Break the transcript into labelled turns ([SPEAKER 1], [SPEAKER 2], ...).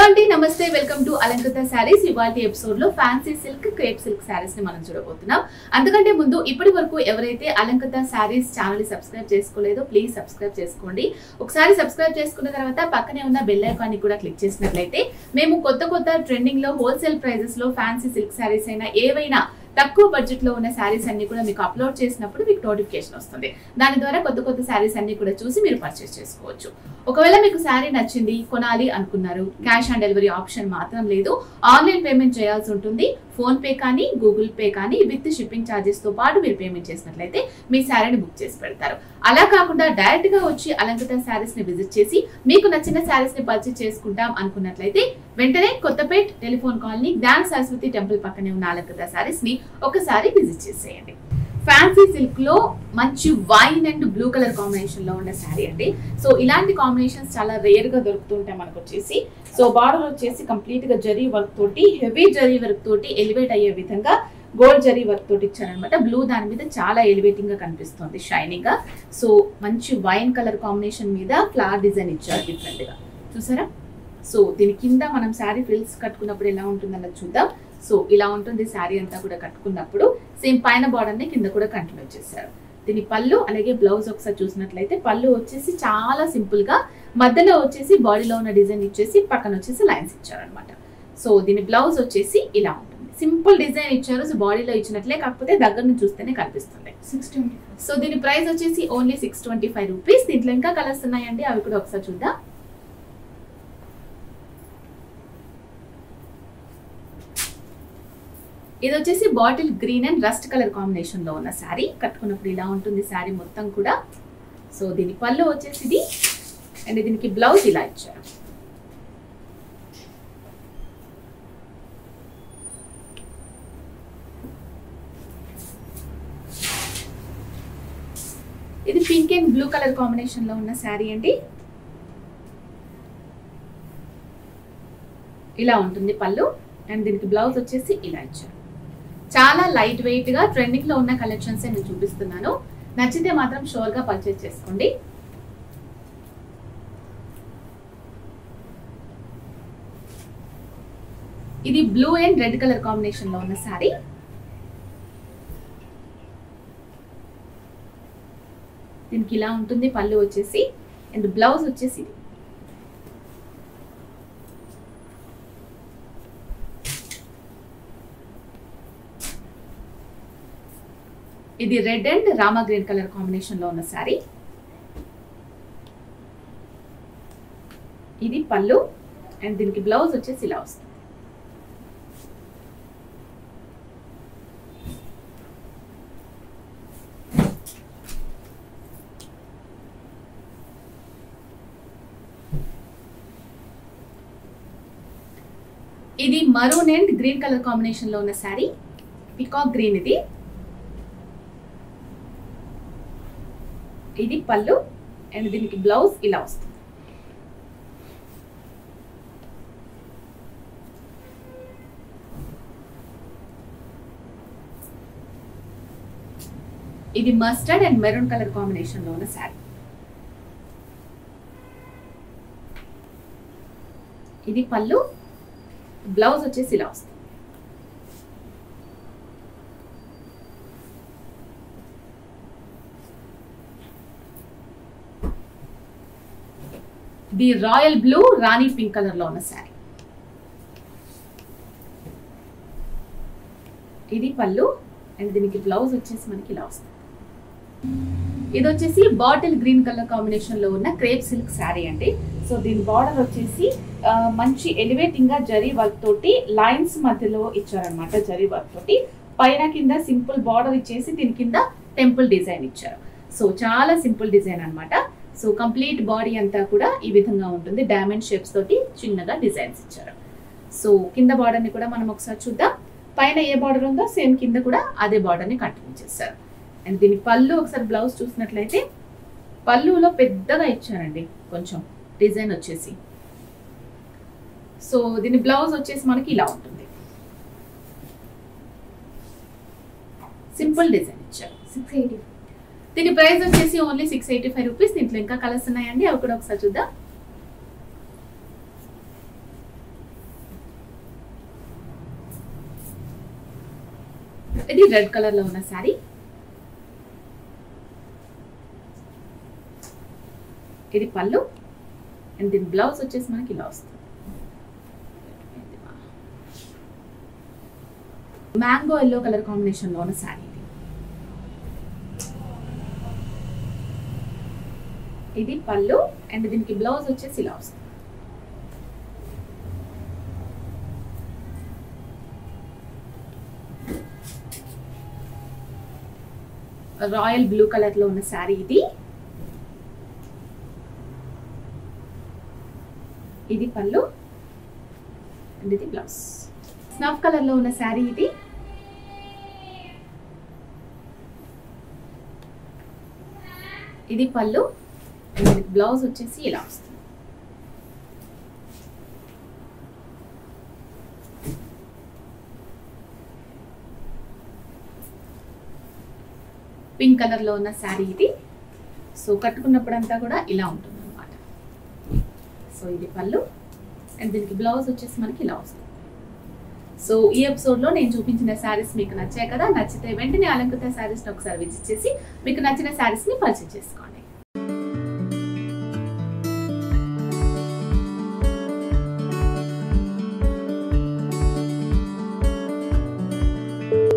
[SPEAKER 1] అండి నమస్తే welcome to అలంకృత saris ఇవాళ ఎపిసోడ్ లో fancy silk crepe silk saris ని మనం చూడబోతున్నాం అందుకంటే ముందు ఇప్పటి వరకు ఎవరైతే అలంకృత శారీస్ ఛానల్ ని సబ్స్క్రైబ్ చేసుకోలేదో ప్లీజ్ సబ్స్క్రైబ్ చేసుకోండి ఒకసారి సబ్స్క్రైబ్ చేసుకున్న తర్వాత పక్కనే ఉన్న బెల్ ఐకాన్ ని కూడా క్లిక్ చేసినట్లయితే మేము కొత్త కొత్త ట్రెండింగ్ లో హోల్సేల్ ప్రైజెస్ లో ఫ్యాన్సీ సిల్క్ శారీస్ అయినా ఏవైనా తక్కువ బడ్జెట్ లో ఉన్న శారీస్ అన్ని కూడా మీకు అప్లోడ్ చేసినప్పుడు మీకు నోటిఫికేషన్ వస్తుంది దాని ద్వారా కొత్త కొత్త శారీస్ అన్ని కూడా చూసి మీరు పర్చేస్ చేసుకోవచ్చు ఒకవేళ మీకు శారీ నచ్చింది కొనాలి అనుకున్నారు క్యాష్ ఆన్ డెలివరీ ఆప్షన్ మాత్రం లేదు ఆన్లైన్ పేమెంట్ చేయాల్సి ఉంటుంది ఫోన్ పే కానీ గూగుల్ పే కానీ విత్ షిప్పింగ్ ఛార్జెస్ తో పాటు మీరు పేమెంట్ చేసినట్లయితే మీ శారీని బుక్ చేసి పెడతారు అలా కాకుండా డైరెక్ట్ గా వచ్చి అలంకృత శారీస్ ని విజిట్ చేసి మీకు నచ్చిన శారీస్ ని పర్చేస్ చేసుకుంటాం అనుకున్నట్లయితే వెంటనే కొత్తపేట్ టెలిఫోన్ కాలనీ జ్ఞాన సరస్వతి టెంపుల్ పక్కనే ఉన్న అలంకృత శారీస్ ని ఒకసారి విజిట్ చేసేయండి ఫ్యాన్సీ సిల్క్ లో మంచి wine and blue colour combination లో ఉన్న శారీ అండి సో ఇలాంటి కాంబినేషన్స్ చాలా రేర్ గా దొరుకుతుంటాయి మనకు వచ్చేసి సో బార్డర్ వచ్చేసి కంప్లీట్ గా జరీ వర్క్ తోటి హెవీ జరీ వర్క్ తోటి ఎలివేట్ అయ్యే విధంగా గోల్డ్ జరీ వర్క్ తోటి ఇచ్చారనమాట బ్లూ దాని మీద చాలా ఎలివేటింగ్ గా కనిపిస్తుంది షైనింగ్ గా సో మంచి వైన్ కలర్ కాంబినేషన్ మీద ఫ్లవర్ డిజైన్ ఇచ్చారు డిఫరెంట్ గా చూసారా సో దీని కింద మనం శారీ ఫ్రిల్స్ కట్టుకున్నప్పుడు ఎలా ఉంటుందన్నది చూద్దాం సో ఇలా ఉంటుంది శారీ అంతా కూడా కట్టుకున్నప్పుడు సేమ్ పైన బార్డర్ ని కింద కూడా కంటిన్యూ చేశారు దీని పళ్ళు అలాగే బ్లౌజ్ ఒకసారి చూసినట్లయితే పళ్ళు వచ్చేసి చాలా సింపుల్ గా మధ్యలో వచ్చేసి బాడీలో ఉన్న డిజైన్ ఇచ్చేసి పక్కన వచ్చేసి లైన్స్ ఇచ్చారనమాట సో దీని బ్లౌజ్ వచ్చేసి ఇలా ఉంటుంది సింపుల్ డిజైన్ ఇచ్చారు సో బాడీలో ఇచ్చినట్లే కాకపోతే దగ్గర నుంచి చూస్తేనే కనిపిస్తుంది
[SPEAKER 2] సిక్స్ ట్వంటీ
[SPEAKER 1] సో దీని ప్రైస్ వచ్చేసి only six twenty five rupees దీంట్లో ఇంకా కలర్స్ ఉన్నాయండి అవి కూడా ఒకసారి చూద్దాం ఇది వచ్చేసి bottle green and rust colour combination లో ఉన్న శారీ కట్టుకున్నప్పుడు ఇలా ఉంటుంది శారీ మొత్తం కూడా సో దీని పళ్ళు వచ్చేసి ఇది అండ్ దీనికి బ్లౌజ్ ఇలా ఇచ్చారు ఇది pink and blue colour combination లో ఉన్న శారీ అండి ఇలా ఉంటుంది పళ్ళు అండ్ దీనికి బ్లౌజ్ వచ్చేసి ఇలా ఇచ్చారు చాలా లైట్ వెయిట్ గా ట్రెండింగ్ లో ఉన్న కలెక్షన్స్ నేను చూపిస్తున్నాను నచ్చితే మాత్రం షోర్ గా పర్చేస్ చేసుకోండి ఇది blue and red colour combination లో ఉన్న శారీ దీనికి ఇలా ఉంటుంది పళ్ళు వచ్చేసి అండ్ బ్లౌజ్ వచ్చేసి ఇది ఇది red and Rama green colour combination లో ఉన్న శారీ ఇది పళ్ళు అండ్ దీనికి బ్లౌజ్ వచ్చేసి ఇలా వస్తుంది ఇది maroon and green colour combination లో ఉన్న శారీ పికాక్ గ్రీన్ ఇది ఇది పళ్ళు అండ్ దీనికి బ్లౌజ్ ఇలా వస్తుంది ఇది mustard and maroon colour combination లో ఉన్న శారీ ఇది పళ్ళు బ్లౌజ్ వచ్చేసి ఇలా వస్తుంది the royal blue rani pink colour లో ఉన్న శారీ ఇది పళ్ళు అండ్ దీనికి బ్లౌజ్ వచ్చేసి మనకి ఇలా వస్తుంది ఇది వచ్చేసి బాటిల్ గ్రీన్ కలర్ కాంబినేషన్ లో ఉన్న క్రేప్ సిల్క్ శారీ అండి సో దీని బార్డర్ వచ్చేసి ఆ, మంచి ఎలివేటింగ్ గా జరీ వర్క్ తోటి లైన్స్ మధ్యలో ఇచ్చారనమాట జరీ వర్క్ తోటి పైన కింద సింపుల్ బార్డర్ ఇచ్చేసి దీని కింద టెంపుల్ డిజైన్ ఇచ్చారు సో చాలా సింపుల్ డిజైన్ అన్నమాట సో కంప్లీట్ బాడీ అంతా కూడా ఈ విధంగా ఉంటుంది డైమండ్ షేప్స్ తోటి చిన్నగా డిజైన్స్ ఇచ్చారు సో కింద బార్డర్ ని కూడా మనం ఒకసారి చూద్దాం పైన ఏ బార్డర్ ఉందో సేమ్ కింద కూడా అదే బార్డర్ ని కంటిన్యూ చేశారు అండ్ దీని పళ్ళు ఒకసారి బ్లౌజ్ చూసినట్లయితే పళ్ళులో పెద్దగా ఇచ్చారండి కొంచెం డిజైన్ వచ్చేసి సో దీని బ్లౌజ్ వచ్చేసి మనకి ఇలా ఉంటుంది సింపుల్ డిజైన్ ఇచ్చారు
[SPEAKER 2] సిక్స్ ఎయిటీ
[SPEAKER 1] దీని ప్రైస్ వచ్చేసి only six eighty five rupees దీంట్లో ఇంకా కలర్స్ ఉన్నాయండి అవి కూడా ఒకసారి చూద్దాం ఇది రెడ్ కలర్ లో ఉన్న శారీ ఇది పళ్ళు అండ్ దీని బ్లౌజ్ వచ్చేసి మనకి ఇలా వస్తుంది మ్యాంగో ఎల్లో కలర్ కాంబినేషన్ లో ఉన్న శారీ ఇది ఇది పళ్ళు అండ్ దీనికి బ్లౌజ్ వచ్చేసి ఇలా వస్తుంది రాయల్ బ్లూ కలర్ లో ఉన్న శారీ ఇది ఇది పళ్ళు అండ్ ఇది బ్లౌజ్ స్నఫ్ కలర్ లో ఉన్న శారీ ఇది ఇది పళ్ళు అండ్ దీనికి బ్లౌజ్ వచ్చేసి ఇలా వస్తుంది పింక్ కలర్ లో ఉన్న శారీ ఇది సో కట్టుకున్నప్పుడంతా కూడా ఇలా ఉంటుంది అనమాట సో ఇది పళ్ళు అండ్ దీనికి బ్లౌజ్ వచ్చేసి మనకి ఇలా వస్తుంది సో ఈ ఎపిసోడ్ లో నేను చూపించిన శారీస్ మీకు నచ్చాయి కదా నచ్చితే వెంటనే అలంకృత శారీస్ ఒకసారి విజిట్ చేసి మీకు నచ్చిన శారీస్ ని పర్చేస్ చేసుకోండి